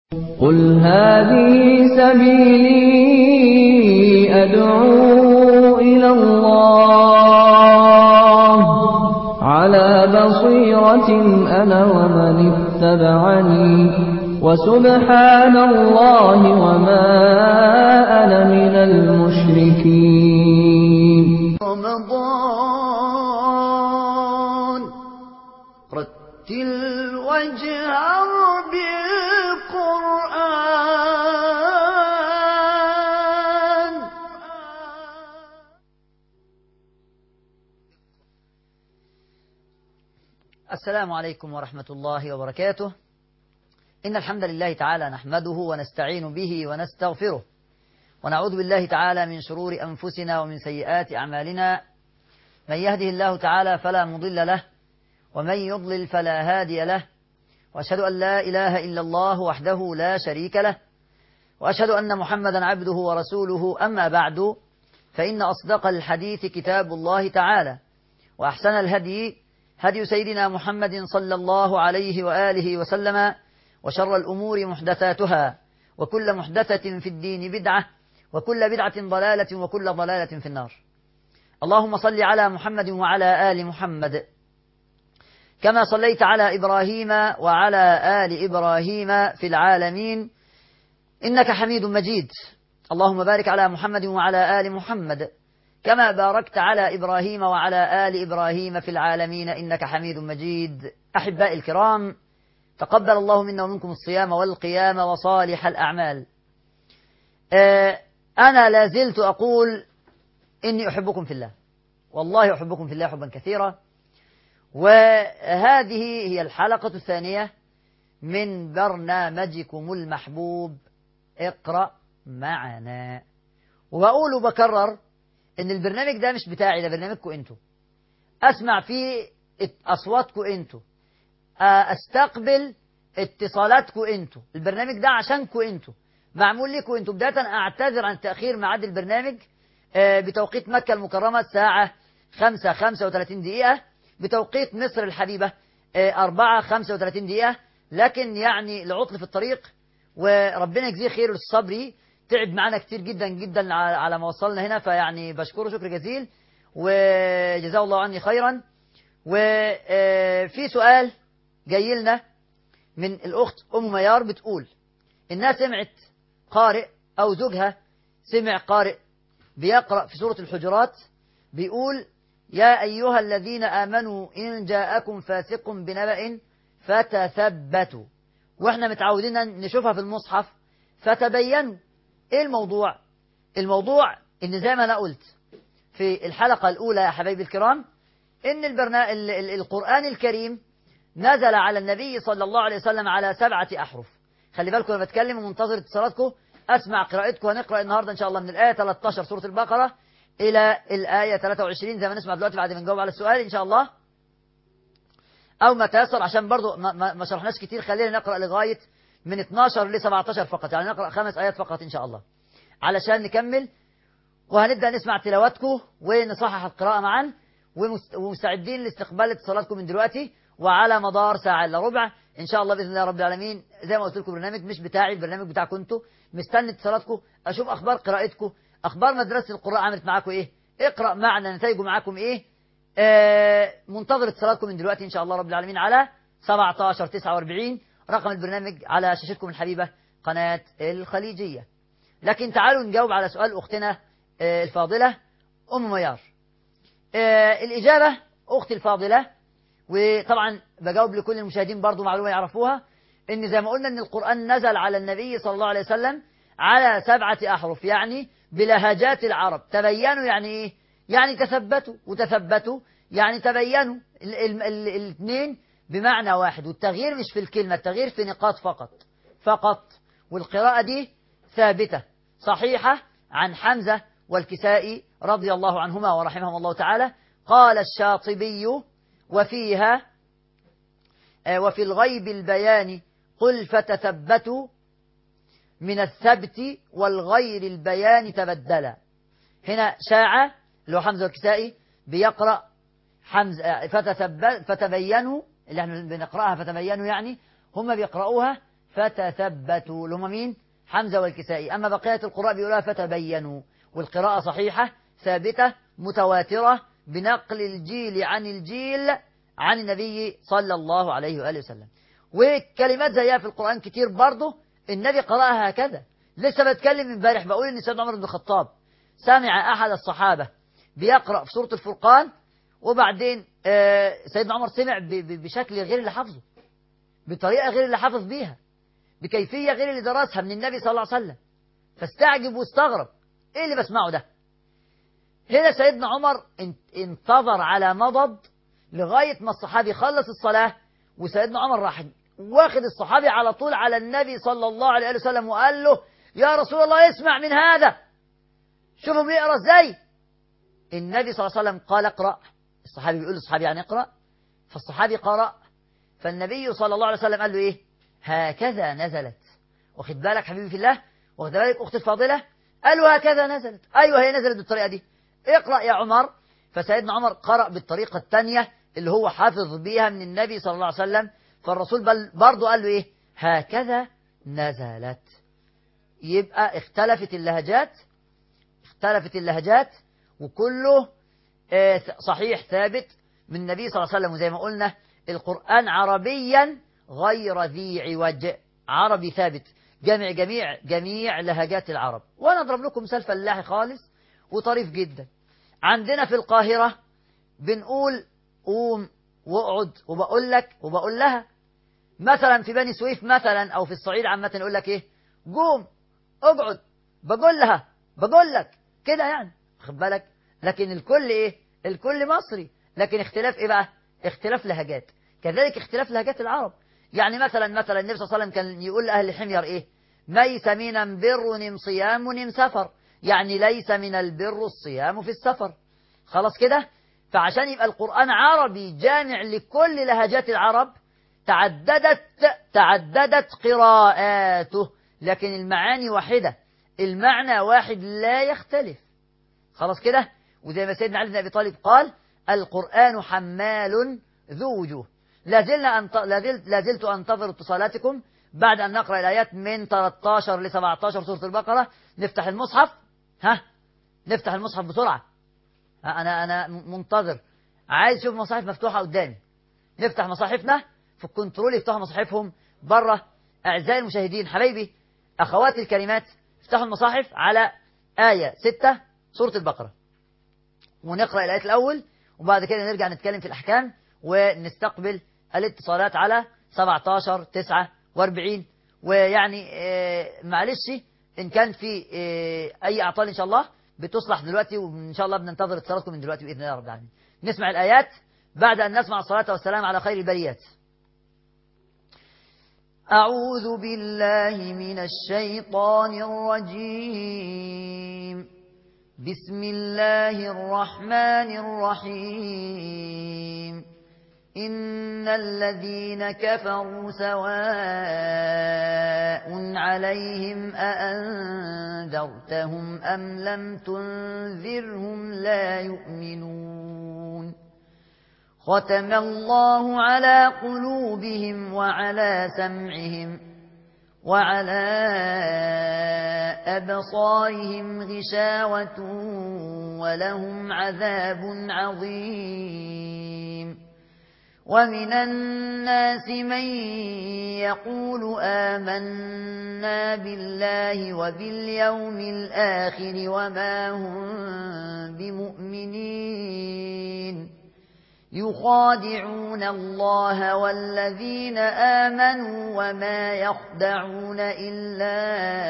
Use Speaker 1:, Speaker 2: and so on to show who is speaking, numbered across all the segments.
Speaker 1: قل هذه سبيلي أدعو إلى الله على بصيرة أنا ومن اتبعني وسبحان الله وما أنا من المشركين
Speaker 2: رمضان رتل واجهر بالقرآن
Speaker 3: السلام عليكم ورحمة الله وبركاته إن الحمد لله تعالى نحمده ونستعين به ونستغفره ونعوذ بالله تعالى من شرور أنفسنا ومن سيئات أعمالنا من يهده الله تعالى فلا مضل له ومن يضلل فلا هادي له وأشهد أن لا إله إلا الله وحده لا شريك له وأشهد أن محمدا عبده ورسوله أما بعد فإن أصدق الحديث كتاب الله تعالى وأحسن الهدي هدي سيدنا محمد صلى الله عليه وآله وسلم وشر الأمور محدثاتها وكل محدثة في الدين بدعة وكل بدعة ضلالة وكل ضلالة في النار اللهم صل على محمد وعلى آل محمد كما صليت على إبراهيم وعلى آل إبراهيم في العالمين إنك حميد مجيد اللهم بارك على محمد وعلى آل محمد كما باركت على إبراهيم وعلى آل إبراهيم في العالمين إنك حميد مجيد أحبائي الكرام تقبل الله منا ومنكم الصيام والقيام وصالح الأعمال آه أنا لا زلت أقول إني أحبكم في الله والله أحبكم في الله حبا كثيرا وهذه هي الحلقة الثانية من برنامجكم المحبوب اقرأ معنا وبقول وبكرر ان البرنامج ده مش بتاعي ده برنامجكم انتوا اسمع فيه اصواتكم انتوا استقبل اتصالاتكم انتوا البرنامج ده عشانكم انتوا معمول لكم انتوا بداية اعتذر عن تأخير ميعاد البرنامج بتوقيت مكة المكرمة الساعة 5 35 دقيقة بتوقيت مصر الحبيبة 4 35 دقيقة لكن يعني العطل في الطريق وربنا يجزيه خير الصبري تعب معانا كتير جدا جدا على ما وصلنا هنا فيعني بشكره شكر جزيل وجزاه الله عني خيرا وفي سؤال جاي لنا من الأخت أم ميار بتقول إنها سمعت قارئ أو زوجها سمع قارئ بيقرأ في سورة الحجرات بيقول يا أيها الذين آمنوا إن جاءكم فاسق بنبأ فتثبتوا وإحنا متعودين نشوفها في المصحف فتبينوا إيه الموضوع الموضوع إن زي ما أنا قلت في الحلقة الأولى يا حبايبي الكرام إن البرنا... ال... ال... القرآن الكريم نزل على النبي صلى الله عليه وسلم على سبعة أحرف خلي بالكم أنا بتكلم ومنتظر اتصالاتكم أسمع قراءتكم هنقرأ النهاردة إن شاء الله من الآية 13 سورة البقرة إلى الآية 23 زي ما نسمع دلوقتي بعد ما نجاوب على السؤال إن شاء الله أو ما تيسر عشان برضو ما, ما, ما شرحناش كتير خلينا نقرأ لغاية من 12 ل 17 فقط يعني نقرأ خمس آيات فقط إن شاء الله علشان نكمل وهنبدأ نسمع تلاواتكم ونصحح القراءة معا ومستعدين لاستقبال اتصالاتكم من دلوقتي وعلى مدار ساعة إلا ربع إن شاء الله بإذن الله رب العالمين زي ما قلت لكم برنامج مش بتاعي البرنامج بتاعكم انتوا مستني اتصالاتكم أشوف أخبار قراءتكم أخبار مدرسة القراء عملت معاكم إيه اقرأ معنا نتائجه معاكم إيه آه منتظر اتصالاتكم من دلوقتي إن شاء الله رب العالمين على 17 49 رقم البرنامج على شاشتكم الحبيبة قناة الخليجية لكن تعالوا نجاوب على سؤال أختنا آه الفاضلة أم ميار آه الإجابة أختي الفاضلة وطبعا بجاوب لكل المشاهدين برضو معلومة يعرفوها إن زي ما قلنا إن القرآن نزل على النبي صلى الله عليه وسلم على سبعة أحرف يعني بلهجات العرب تبينوا يعني إيه يعني تثبتوا وتثبتوا يعني تبينوا الاثنين بمعنى واحد والتغيير مش في الكلمة التغيير في نقاط فقط فقط والقراءة دي ثابتة صحيحة عن حمزة والكسائي رضي الله عنهما ورحمهم الله تعالى قال الشاطبي وفيها وفي الغيب البيان قل فتثبتوا من الثبت والغير البيان تبدلا هنا شاع اللي هو حمزة والكسائي بيقرأ حمزة فتثبت فتبينوا اللي احنا بنقرأها فتبينوا يعني هم بيقرأوها فتثبتوا اللي هم مين حمزة والكسائي أما بقية القراء بيقولها فتبينوا والقراءة صحيحة ثابتة متواترة بنقل الجيل عن الجيل عن النبي صلى الله عليه وآله وسلم وكلمات زيها في القرآن كتير برضه النبي قرأها هكذا لسه بتكلم امبارح بقول ان سيدنا عمر بن الخطاب سمع احد الصحابه بيقرا في سوره الفرقان وبعدين آه، سيدنا عمر سمع ب- ب- بشكل غير اللي حافظه بطريقه غير اللي حافظ بيها بكيفيه غير اللي درسها من النبي صلى الله عليه وسلم فاستعجب واستغرب ايه اللي بسمعه ده هنا سيدنا عمر ان- انتظر على مضض لغايه ما الصحابي خلص الصلاه وسيدنا عمر راح واخد الصحابي على طول على النبي صلى الله عليه وسلم وقال له يا رسول الله اسمع من هذا شوفوا بيقرا ازاي النبي صلى الله عليه وسلم قال اقرا الصحابي بيقول للصحابي يعني اقرا فالصحابي قرأ فالنبي صلى الله عليه وسلم قال له ايه هكذا نزلت واخد بالك حبيبي في الله واخد بالك اختي الفاضله قال له هكذا نزلت ايوه هي نزلت بالطريقه دي اقرا يا عمر فسيدنا عمر قرأ بالطريقه الثانيه اللي هو حافظ بيها من النبي صلى الله عليه وسلم فالرسول بل برضه قال له ايه هكذا نزلت يبقى اختلفت اللهجات اختلفت اللهجات وكله آه، صحيح ثابت من النبي صلى الله عليه وسلم وزي ما قلنا القرآن عربيا غير ذي عوج عربي ثابت جميع جميع جميع لهجات العرب وانا اضرب لكم مثال فلاحي خالص وطريف جدا عندنا في القاهرة بنقول قوم واقعد وبقول لك وبقول لها مثلا في بني سويف مثلا او في الصعيد عامة يقول لك ايه قوم اقعد بقول لها بقول لك كده يعني خد بالك لكن الكل ايه الكل مصري لكن اختلاف ايه بقى اختلاف لهجات كذلك اختلاف لهجات العرب يعني مثلا مثلا النبي صلى الله عليه وسلم كان يقول لأهل حمير ايه ليس من بر نم صيام نم سفر يعني ليس من البر الصيام في السفر خلاص كده فعشان يبقى القرآن عربي جامع لكل لهجات العرب تعددت تعددت قراءاته لكن المعاني واحدة المعنى واحد لا يختلف خلاص كده وزي ما سيدنا علي بن ابي طالب قال القران حمال ذو وجوه لا زلنا أنت... لا, زلت... لا زلت انتظر اتصالاتكم بعد ان نقرا الايات من 13 ل 17 سوره البقره نفتح المصحف ها نفتح المصحف بسرعه ها انا انا منتظر عايز اشوف مصاحف مفتوحه قدامي نفتح مصاحفنا في الكنترول يفتحوا مصاحفهم بره اعزائي المشاهدين حبايبي اخواتي الكريمات افتحوا المصاحف على ايه 6 سوره البقره ونقرأ الآيات الأول وبعد كده نرجع نتكلم في الأحكام ونستقبل الاتصالات على 17 49 ويعني آه، معلش إن كان في آه، أي أعطال إن شاء الله بتصلح دلوقتي وإن شاء الله بننتظر اتصالاتكم من دلوقتي بإذن الله رب العالمين نسمع الآيات بعد أن نسمع الصلاة والسلام على خير البريات أعوذ بالله من الشيطان الرجيم بسم الله الرحمن الرحيم إن الذين كفروا سواء عليهم أأنذرتهم أم لم تنذرهم لا يؤمنون ختم الله على قلوبهم وعلى سمعهم وعلى أبصارهم غشاوة ولهم عذاب عظيم ومن الناس من يقول آمنا بالله وباليوم الآخر وما هم بمؤمنين يخادعون الله والذين آمنوا وما يخدعون إلا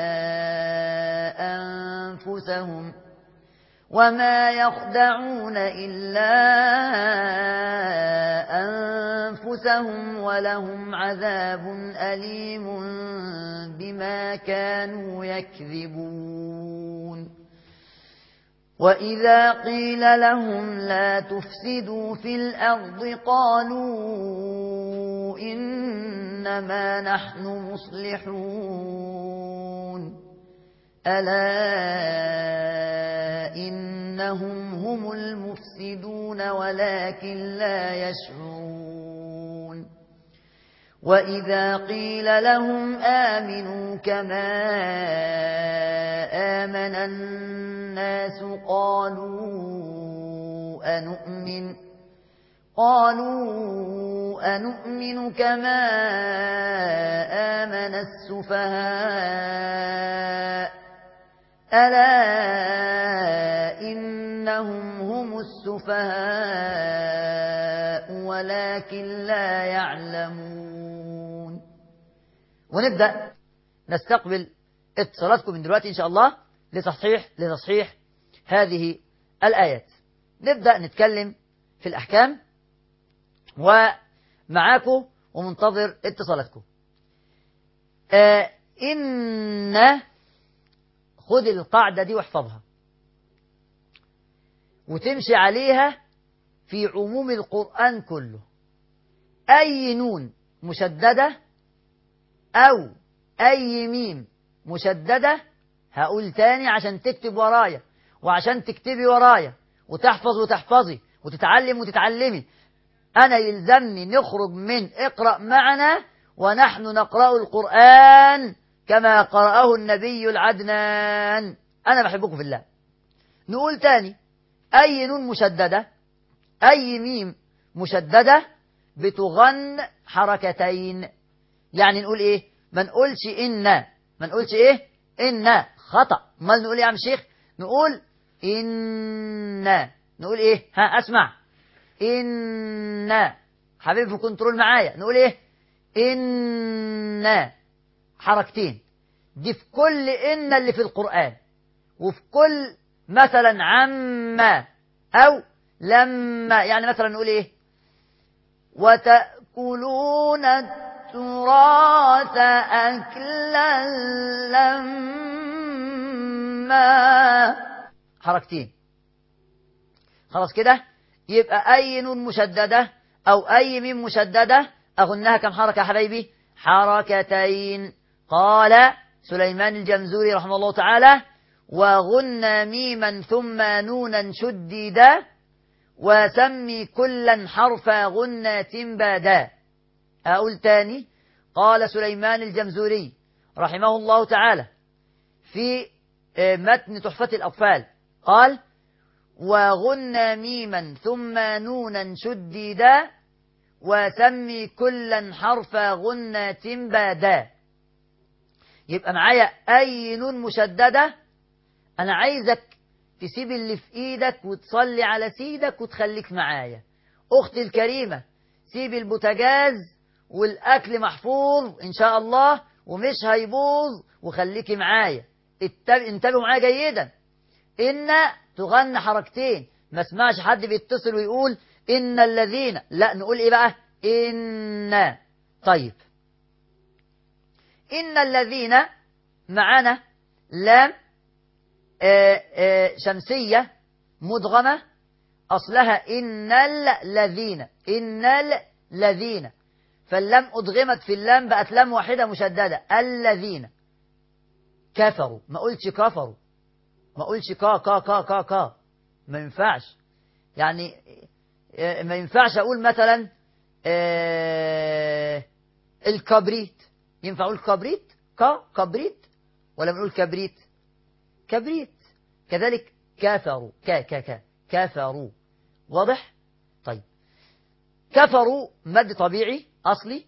Speaker 3: أنفسهم وما يخدعون إلا أنفسهم ولهم عذاب أليم بما كانوا يكذبون وإذا قيل لهم لا تفسدوا في الأرض قالوا إنما نحن مصلحون ألا إنهم هم المفسدون ولكن لا يشعرون وإذا قيل لهم آمنوا كما آمن الناس قالوا أنؤمن قالوا أنؤمن كما آمن السفهاء ألا إنهم هم السفهاء ولكن لا يعلمون ونبدأ نستقبل اتصالاتكم من دلوقتي إن شاء الله لتصحيح لتصحيح هذه الآيات نبدأ نتكلم في الأحكام ومعاكم ومنتظر اتصالاتكم آه إن خد القاعدة دي واحفظها وتمشي عليها في عموم القرآن كله أي نون مشددة أو أي ميم مشددة هقول تاني عشان تكتب ورايا وعشان تكتبي ورايا وتحفظ وتحفظي وتتعلم وتتعلمي أنا يلزمني نخرج من اقرأ معنا ونحن نقرأ القرآن كما قرأه النبي العدنان أنا بحبكم في الله نقول تاني أي نون مشددة أي ميم مشددة بتغن حركتين يعني نقول إيه ما نقولش إن ما نقولش إيه إن خطأ ما نقول إيه يا عم شيخ نقول إن نقول إيه ها أسمع إن حبيبي في كنترول معايا نقول إيه إن حركتين دي في كل إن اللي في القرآن وفي كل مثلا عما أو لما يعني مثلا نقول إيه وتأكلون التراث أكلا لما حركتين خلاص كده يبقى أي نون مشددة أو أي ميم مشددة أغنها كم حركة يا حبايبي حركتين قال سليمان الجمزوري رحمه الله تعالى وغن ميما ثم نونا شددا وسمي كلا حرف غنة بادا أقول تاني قال سليمان الجمزوري رحمه الله تعالى في متن تحفة الأطفال قال وغن ميما ثم نونا شددا وسمي كلا حرف غنة بادا يبقى معايا أي نون مشددة أنا عايزك تسيب اللي في إيدك وتصلي على سيدك وتخليك معايا أختي الكريمة سيب البوتاجاز والأكل محفوظ إن شاء الله ومش هيبوظ وخليكي معايا انتبهوا معايا جيدا إن تغنى حركتين ما اسمعش حد بيتصل ويقول إن الذين لا نقول إيه بقى إن طيب إن الذين معنا لام آآ آآ شمسية مدغمة أصلها إن الذين إن الذين فاللام أدغمت في اللام بقت لام واحدة مشددة الذين كفروا ما قلتش كفروا ما قلتش كا كا كا كا كا ما ينفعش يعني ما ينفعش أقول مثلا الكبريت ينفع أقول كبريت كا كبريت ولا بنقول كبريت كبريت كذلك كافروا كا كا كا كافروا واضح طيب كفروا مد طبيعي أصلي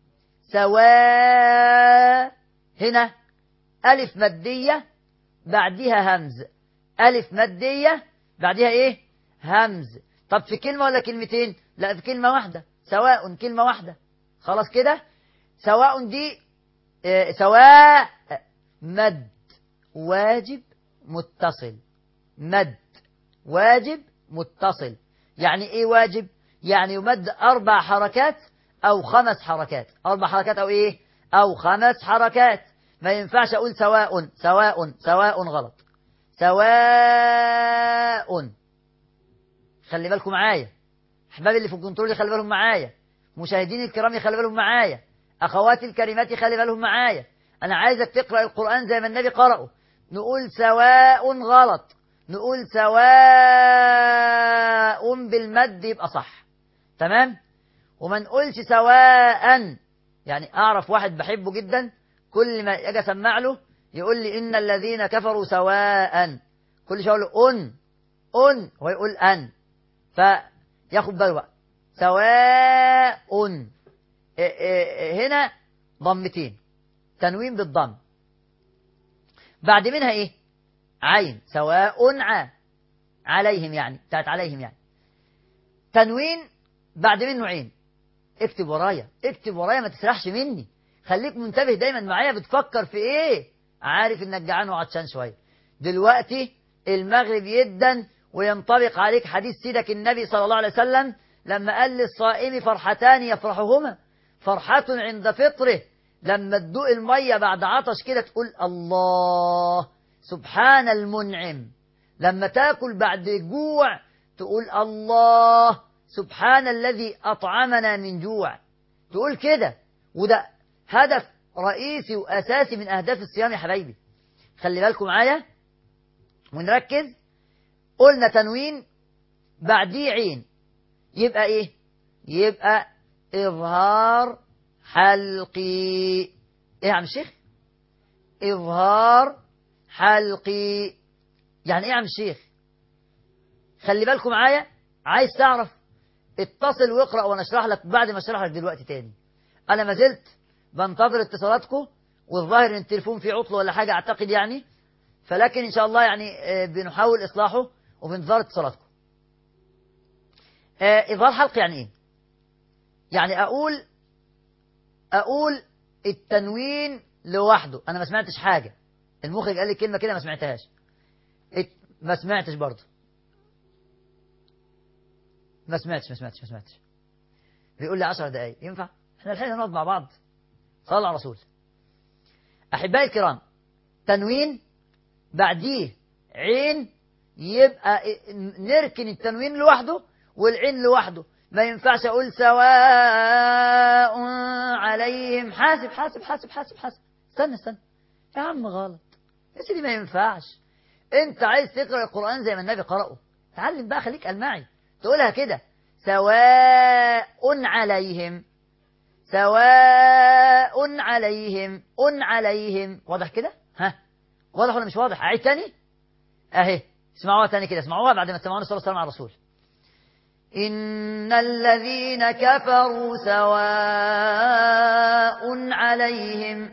Speaker 3: سواء هنا ألف مادية بعدها همز ألف مادية بعدها إيه همز طب في كلمة ولا كلمتين لا في كلمة واحدة سواء كلمة واحدة خلاص كده سواء دي اه سواء مد واجب متصل مد واجب متصل يعني ايه واجب يعني يمد اربع حركات او خمس حركات اربع حركات او ايه او خمس حركات ما ينفعش اقول سواء سواء سواء غلط سواء خلي بالكم معايا احبابي اللي في الكنترول خلي بالهم معايا مشاهديني الكرام خلي بالهم معايا اخواتي الكريمات خلي بالهم معايا انا عايزك تقرا القران زي ما النبي قرأه نقول سواء غلط نقول سواء بالمد يبقى صح تمام وما نقولش سواء يعني أعرف واحد بحبه جدا كل ما أجي أسمع له يقول لي إن الذين كفروا سواء كل شوية أقول له أن أن هو يقول أن فياخد باله بقى سواء إيه إيه هنا ضمتين تنوين بالضم بعد منها ايه عين سواء ع عليهم يعني بتاعت عليهم يعني تنوين بعد منه عين اكتب ورايا اكتب ورايا ما تسرحش مني خليك منتبه دايما معايا بتفكر في ايه عارف انك جعان وعطشان شويه دلوقتي المغرب يدا وينطبق عليك حديث سيدك النبي صلى الله عليه وسلم لما قال للصائم فرحتان يفرحهما فرحة عند فطره لما تدوق المية بعد عطش كده تقول الله سبحان المنعم لما تاكل بعد جوع تقول الله سبحان الذي أطعمنا من جوع تقول كده وده هدف رئيسي وأساسي من أهداف الصيام يا حبايبي خلي بالكم معايا ونركز قلنا تنوين بعديه عين يبقى ايه يبقى إظهار حلقي ايه يا عم الشيخ إظهار حلقي يعني ايه يا عم الشيخ خلي بالكم معايا عايز تعرف اتصل واقرأ وانا اشرح لك بعد ما اشرح لك دلوقتي تاني انا ما زلت بنتظر اتصالاتكم والظاهر ان التليفون فيه عطل ولا حاجة اعتقد يعني فلكن ان شاء الله يعني بنحاول اصلاحه وبنتظر اتصالاتكم إظهار حلقي يعني ايه يعني اقول اقول التنوين لوحده انا ما سمعتش حاجة المخرج قال لي كلمة كده ما سمعتهاش ما سمعتش برضه ما سمعتش ما سمعتش ما سمعتش بيقول لي 10 دقايق ينفع احنا الحين نقعد مع بعض صلى على الرسول احبائي الكرام تنوين بعديه عين يبقى نركن التنوين لوحده والعين لوحده ما ينفعش اقول سواء عليهم حاسب حاسب حاسب حاسب حاسب استنى استنى يا عم غلط يا سيدي ما ينفعش انت عايز تقرا القران زي ما النبي قرأه تعلم بقى خليك المعي تقولها كده سواء عليهم سواء عليهم أن عليهم واضح كده ها واضح ولا مش واضح أعيد تاني أهي اسمعوها تاني كده اسمعوها بعد ما تسمعونا صلى الله عليه وسلم على الرسول إن الذين كفروا سواء عليهم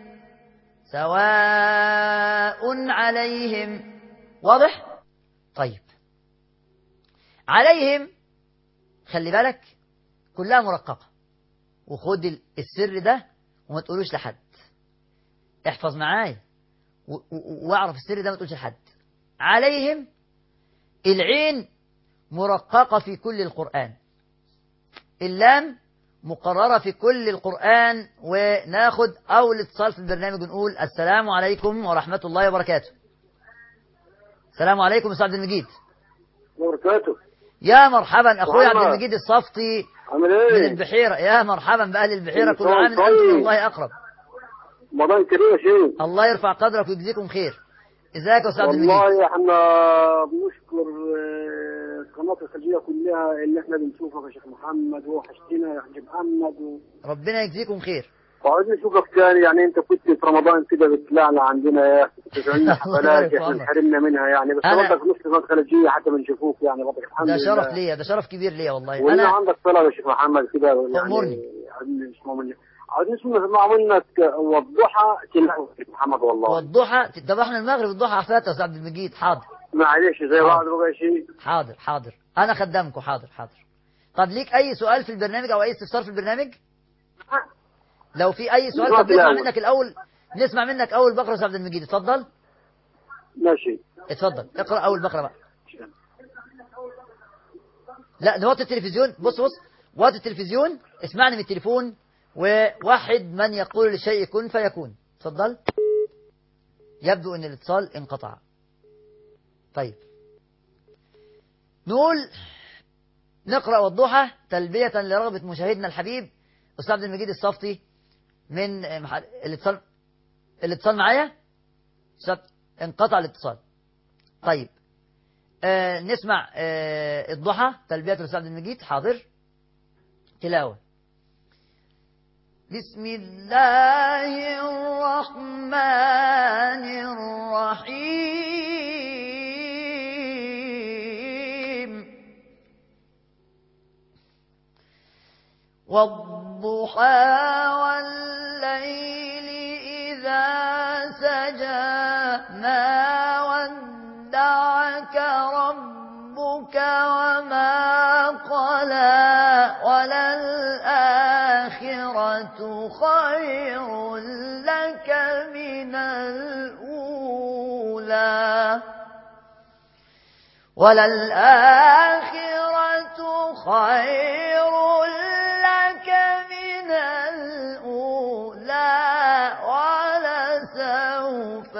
Speaker 3: سواء عليهم واضح طيب عليهم خلي بالك كلها مرققة وخد السر ده وما تقولوش لحد احفظ معايا واعرف السر ده ما تقولش لحد عليهم العين مرققة في كل القرآن اللام مقررة في كل القرآن وناخد أول اتصال في البرنامج ونقول السلام عليكم ورحمة الله وبركاته السلام عليكم يا عبد المجيد
Speaker 4: وبركاته
Speaker 3: يا مرحبا اخويا عبد
Speaker 4: محمد.
Speaker 3: المجيد الصفتي
Speaker 4: عامل
Speaker 3: من
Speaker 4: ايه؟
Speaker 3: البحيرة يا مرحبا بأهل البحيرة كل
Speaker 4: طيب،
Speaker 3: عام أنتم
Speaker 4: طيب.
Speaker 3: من الله أقرب
Speaker 4: رمضان كريم يا شيخ
Speaker 3: الله يرفع قدرك ويجزيكم خير ازيك يا أستاذ عبد المجيد
Speaker 4: والله احنا بنشكر آه، قناة الخليجية كلها اللي احنا بنشوفك يا شيخ محمد وحشتنا يا حاج محمد و...
Speaker 3: ربنا يجزيكم خير
Speaker 4: وعايزين نشوفك تاني يعني انت كنت في رمضان كده بتطلعنا عندنا يا اخي كنت بتعمل لنا
Speaker 3: الله
Speaker 4: حفلات
Speaker 3: يبارك
Speaker 4: احنا
Speaker 3: عمرك.
Speaker 4: انحرمنا منها يعني بس
Speaker 3: أنا-
Speaker 4: برضك نص قناة الخليجية حتى بنشوفوك يعني برضك الحمد
Speaker 3: ده
Speaker 4: لله
Speaker 3: شرف ليا ده شرف كبير ليا والله
Speaker 4: وإن
Speaker 3: أنا
Speaker 4: عندك طلب يا شيخ محمد كده يعني
Speaker 3: أمرني.
Speaker 4: عايزين نسمع منك عايزين نسمع منك والضحى تلاوة يا شيخ محمد والله
Speaker 3: والضحى طب احنا المغرب الضحى فات يا أستاذ عبد المجيد حاضر
Speaker 4: معلش زي بعض بقى شيء
Speaker 3: حاضر حاضر أنا خدامكم حاضر حاضر طب ليك أي سؤال في البرنامج أو أي استفسار في البرنامج لو في أي سؤال طب
Speaker 4: اتفضل
Speaker 3: نسمع
Speaker 4: الأول.
Speaker 3: منك الأول نسمع منك أول بقرة يا أستاذ عبد المجيد اتفضل
Speaker 4: ماشي
Speaker 3: اتفضل اقرأ أول بقرة بقى لا نوطي التلفزيون بص بص وطي التلفزيون اسمعني من التليفون ووحد من يقول للشيء كن فيكون اتفضل يبدو ان الاتصال انقطع طيب نقول نقرأ والضحى تلبية لرغبة مشاهدنا الحبيب أستاذ عبد المجيد الصفتي من محل... الاتصال الاتصال معايا أستاذ انقطع الاتصال طيب آه نسمع آه الضحى تلبية الأستاذ عبد المجيد حاضر تلاوة بسم الله الرحمن الرحيم والضحى والليل إذا سجى ما ودعك ربك وما قلى وللآخرة خير لك من الأولى وللآخرة خير لك من الأولى ولسوف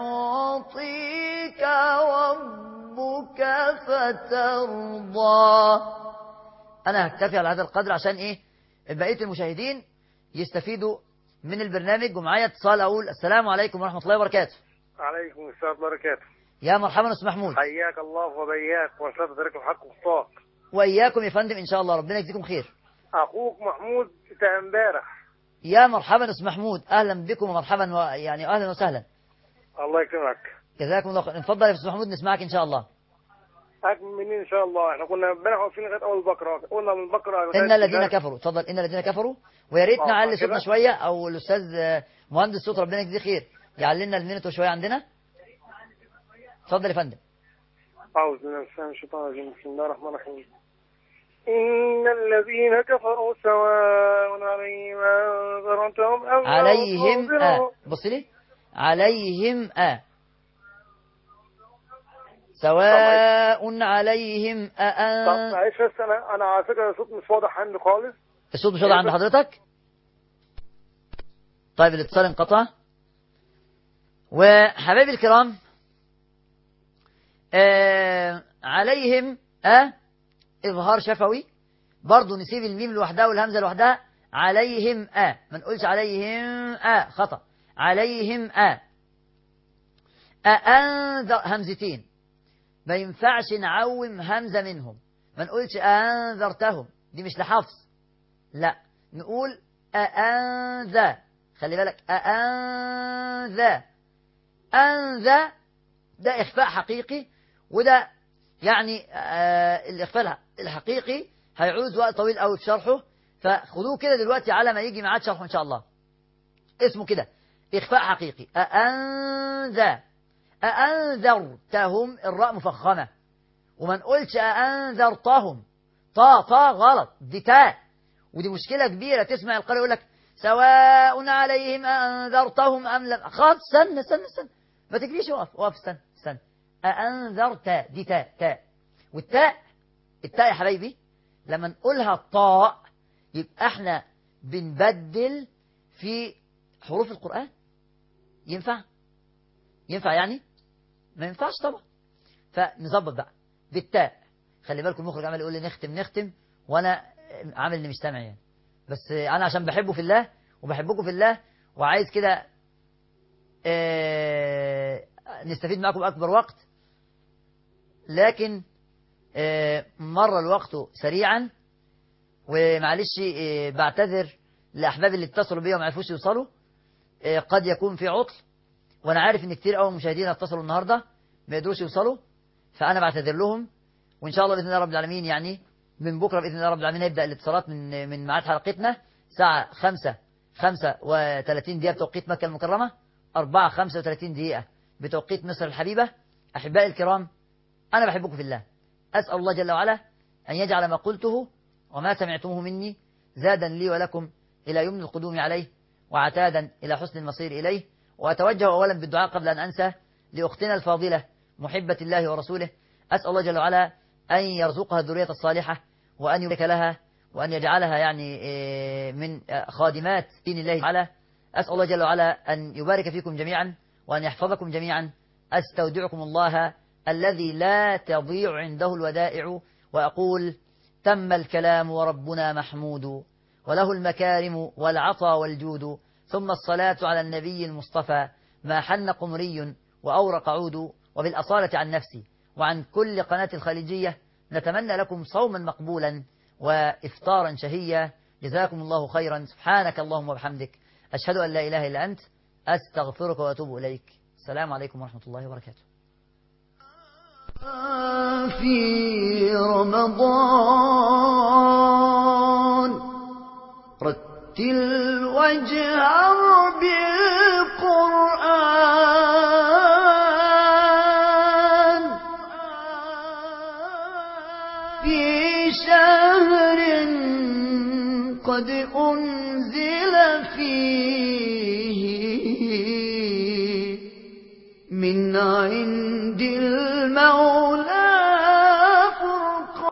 Speaker 3: يعطيك ربك فترضى أنا هكتفي على هذا القدر عشان إيه بقية المشاهدين يستفيدوا من البرنامج ومعايا اتصال أقول السلام عليكم ورحمة الله وبركاته
Speaker 5: عليكم السلام وبركاته
Speaker 3: يا مرحبا أستاذ محمود
Speaker 5: حياك الله وبياك وصلت طريق الحق والصواب
Speaker 3: وإياكم يا فندم إن شاء الله ربنا يجزيكم خير
Speaker 5: اخوك محمود بتاع امبارح
Speaker 3: يا مرحبا أستاذ محمود أهلا بكم ومرحبا ويعني أهلا وسهلا
Speaker 5: الله يكرمك
Speaker 3: جزاكم الله خير اتفضل يا أستاذ محمود نسمعك إن شاء الله
Speaker 5: اكمل منين ان شاء الله احنا كنا امبارح واقفين لغايه اول بكره قلنا من بكره
Speaker 3: إن الذين كفروا اتفضل إن الذين كفروا ويا ريت
Speaker 5: آه،
Speaker 3: نعلي
Speaker 5: كده.
Speaker 3: صوتنا شوية أو الأستاذ آه، مهندس صوت ربنا يجزيه خير يعلي لنا المينت شوية عندنا اتفضل يا فندم
Speaker 5: اعوذ بالله من الشيطان الرجيم بسم الله الرحمن الرحيم ان الذين كفروا سواء عليهم انذرتهم ام لم
Speaker 3: عليهم
Speaker 5: تنذرهم
Speaker 3: آه بص لي عليهم آه سواء عليهم
Speaker 5: طب
Speaker 3: أأن
Speaker 5: معلش بس انا انا على فكره الصوت مش واضح عندي خالص
Speaker 3: الصوت مش واضح عند حضرتك طيب الاتصال انقطع وحبايبي الكرام آه عليهم آه إظهار شفوي برضو نسيب الميم لوحدها والهمزة لوحدها عليهم آه ما نقولش عليهم آه خطأ عليهم آه أأنذر همزتين ما ينفعش نعوم همزة منهم ما نقولش أنذرتهم دي مش لحفظ لا نقول أأنذى خلي بالك أأنذى أنذى ده إخفاء حقيقي وده يعني آه الإخفاء الحقيقي هيعوز وقت طويل قوي في شرحه فخدوه كده دلوقتي على ما يجي ميعاد شرحه إن شاء الله اسمه كده إخفاء حقيقي أأنذى أأنذرتهم الراء مفخمة وما نقولش أأنذرتهم طا طا غلط دي تاء ودي مشكلة كبيرة تسمع القارئ يقول لك سواء عليهم أنذرتهم أم لم خلاص استنى استنى استنى ما تجريش وقف وقف استنى استنى أأنذرت دي تاء تاء والتاء التاء يا حبايبي لما نقولها طاء يبقى احنا بنبدل في حروف القرآن ينفع ينفع يعني ما ينفعش طبعا فنظبط بقى بالتاء خلي بالكم المخرج عمال يقول لي نختم نختم وانا عامل اني مش سامع يعني بس انا عشان بحبه في الله وبحبكم في الله وعايز كده آه، نستفيد معكم باكبر وقت لكن آه، مر الوقت سريعا ومعلش آه، بعتذر لاحبابي اللي اتصلوا بيا وما عرفوش يوصلوا آه، قد يكون في عطل وانا عارف ان كتير قوي مشاهدين اتصلوا النهارده ما يقدروش يوصلوا فانا بعتذر لهم وان شاء الله باذن الله رب العالمين يعني من بكره باذن الله رب العالمين هيبدا الاتصالات من من ميعاد حلقتنا الساعه 5 35 دقيقه بتوقيت مكه المكرمه 4 35 دقيقه بتوقيت مصر الحبيبه احبائي الكرام انا بحبكم في الله اسال الله جل وعلا ان يجعل ما قلته وما سمعتموه مني زادا لي ولكم الى يمن القدوم عليه وعتادا الى حسن المصير اليه وأتوجه أولا بالدعاء قبل أن أنسى لأختنا الفاضلة محبة الله ورسوله أسأل الله جل وعلا أن يرزقها الذرية الصالحة وأن يبارك لها وأن يجعلها يعني إيه، من خادمات دين الله تعالى أسأل الله جل وعلا أن يبارك فيكم جميعا وأن يحفظكم جميعا أستودعكم الله الذي لا تضيع عنده الودائع وأقول تم الكلام وربنا محمود وله المكارم والعطا والجود ثم الصلاة على النبي المصطفى ما حن قمري وأورق عود وبالأصالة عن نفسي وعن كل قناة الخليجية نتمنى لكم صوما مقبولا وإفطارا شهيا جزاكم الله خيرا سبحانك اللهم وبحمدك أشهد أن لا إله إلا أنت أستغفرك وأتوب إليك السلام عليكم ورحمة الله وبركاته
Speaker 2: في رمضان رتل واجهر بالقرآن في شهر قد أنزل فيه